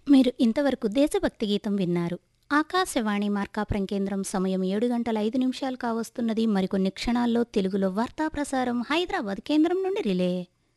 మీరు ఇంతవరకు దేశభక్తి గీతం విన్నారు ఆకాశవాణి మార్కాపురం కేంద్రం సమయం ఏడు గంటల ఐదు నిమిషాలు కావస్తున్నది మరికొన్ని క్షణాల్లో తెలుగులో వార్తా ప్రసారం హైదరాబాద్ కేంద్రం నుండి రిలే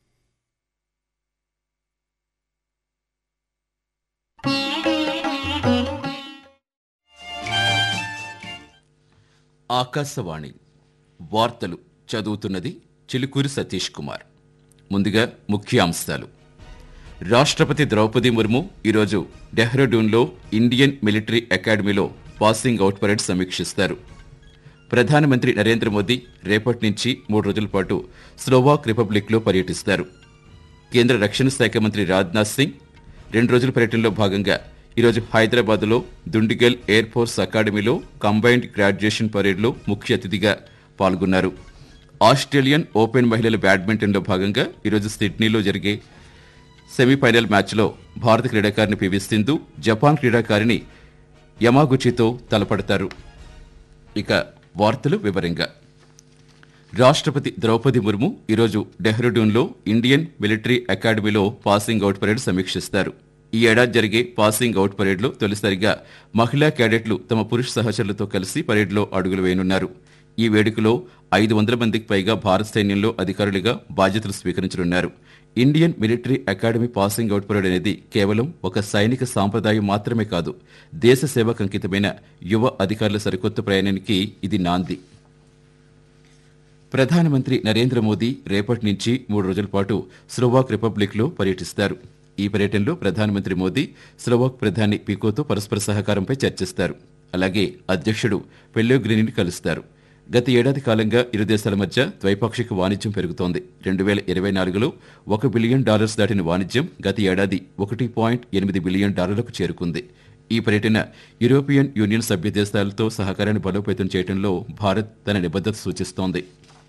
ఆకాశవాణి వార్తలు చదువుతున్నది చిలుకూరి సతీష్ కుమార్ ముందుగా ముఖ్యాంశాలు రాష్ట్రపతి ద్రౌపది ముర్ము ఈరోజు డెహ్రాడూన్లో ఇండియన్ మిలిటరీ అకాడమీలో పాసింగ్ అవుట్ పరేడ్ సమీక్షిస్తారు ప్రధానమంత్రి నరేంద్ర మోదీ రేపటి నుంచి మూడు రోజుల పాటు స్లోవాక్ రిపబ్లిక్లో పర్యటిస్తారు కేంద్ర రక్షణ శాఖ మంత్రి రాజ్నాథ్ సింగ్ రెండు రోజుల పర్యటనలో భాగంగా ఈరోజు హైదరాబాద్లో దుండిగల్ ఎయిర్ ఫోర్స్ అకాడమీలో కంబైన్డ్ గ్రాడ్యుయేషన్ పరేడ్లో ముఖ్య అతిథిగా పాల్గొన్నారు ఆస్ట్రేలియన్ ఓపెన్ మహిళల బ్యాడ్మింటన్లో భాగంగా ఈరోజు సిడ్నీలో జరిగే సెమీఫైనల్ మ్యాచ్లో భారత క్రీడాకారిణి పివి సింధు జపాన్ క్రీడాకారిణి యమాగుచితో తలపడతారు ఇక వార్తలు వివరంగా రాష్ట్రపతి ద్రౌపది ముర్ము ఈరోజు డెహ్రాడూన్లో ఇండియన్ మిలిటరీ అకాడమీలో పాసింగ్ అవుట్ పరేడ్ సమీక్షిస్తారు ఈ ఏడాది జరిగే పాసింగ్ అవుట్ పరేడ్లో తొలిసారిగా మహిళా క్యాడెట్లు తమ పురుష సహచరులతో కలిసి పరేడ్లో అడుగులు వేయనున్నారు ఈ వేడుకలో ఐదు వందల మందికి పైగా భారత సైన్యంలో అధికారులుగా బాధ్యతలు స్వీకరించనున్నారు Indian military academy passing out parade అనేది కేవలం ఒక సైనిక సాంప్రదాయం మాత్రమే కాదు దేశ సేవకు అంకితమైన యువ అధికారుల సరికొత్త ప్రయాణానికి ఇది నాంది ప్రధానమంత్రి నరేంద్ర మోదీ రేపటి నుంచి మూడు రోజుల పాటు స్లోవాక్ రిపబ్లిక్లో పర్యటిస్తారు ఈ పర్యటనలో ప్రధానమంత్రి మోదీ స్లోవాక్ ప్రధాని పీకోతో పరస్పర సహకారంపై చర్చిస్తారు అలాగే అధ్యక్షుడు పెల్లోగ్రిని కలుస్తారు గత ఏడాది కాలంగా ఇరు దేశాల మధ్య ద్వైపాక్షిక వాణిజ్యం పెరుగుతోంది రెండు వేల ఇరవై నాలుగులో ఒక బిలియన్ డాలర్స్ దాటిన వాణిజ్యం గత ఏడాది ఒకటి పాయింట్ ఎనిమిది బిలియన్ డాలర్లకు చేరుకుంది ఈ పర్యటన యూరోపియన్ యూనియన్ సభ్య దేశాలతో సహకారాన్ని బలోపేతం చేయడంలో భారత్ తన నిబద్ధత సూచిస్తోంది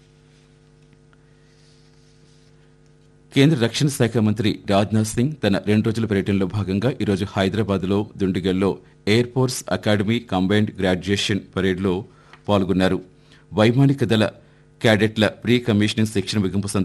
కేంద్ర రక్షణ శాఖ మంత్రి రాజ్నాథ్ సింగ్ తన రెండు రోజుల పర్యటనలో భాగంగా ఈరోజు హైదరాబాద్లో దుండిగల్లో air force academy combined graduation పరేడ్లో పాల్గొన్నారు వైమానిక దళ క్యాడెట్ల ప్రీ కమిషనింగ్ శిక్షణ ముగింపు సందర్భంగా